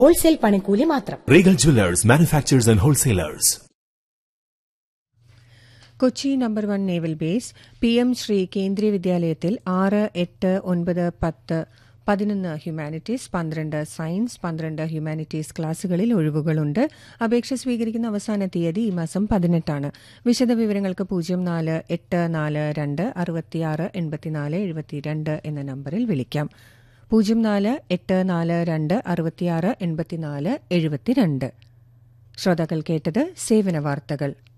Wholesale പണിക്കൂലി മാത്രം Regal Jewelers, manufacturers and wholesalers. Kochi number one naval base P M Shri Kendriya വിദ്യാലയത്തിൽ ആറ് എട്ട് ഒൻപത് പത്ത് പതിനൊന്ന് ഹ്യൂമാനിറ്റീസ് പന്ത്രണ്ട് സയൻസ് പന്ത്രണ്ട് ഹ്യൂമാനിറ്റീസ് ക്ലാസുകളിൽ ഒഴിവുകളുണ്ട് അപേക്ഷ സ്വീകരിക്കുന്ന അവസാന തീയതി ഈ മാസം പതിനെട്ടാണ് വിശദവിവരങ്ങൾക്ക് പൂജ്യം നാല് എട്ട് നാല് രണ്ട് അറുപത്തിയാറ് എൺപത്തിനാല് എഴുപത്തിരണ്ട് എന്ന നമ്പറിൽ വിളിക്കാം പൂജ്യം നാല് എട്ട് നാല് രണ്ട് അറുപത്തിയാറ് എൺപത്തിനാല് എഴുപത്തിരണ്ട് ശ്രോതാക്കൾ കേട്ടത് സേവന വാർത്തകൾ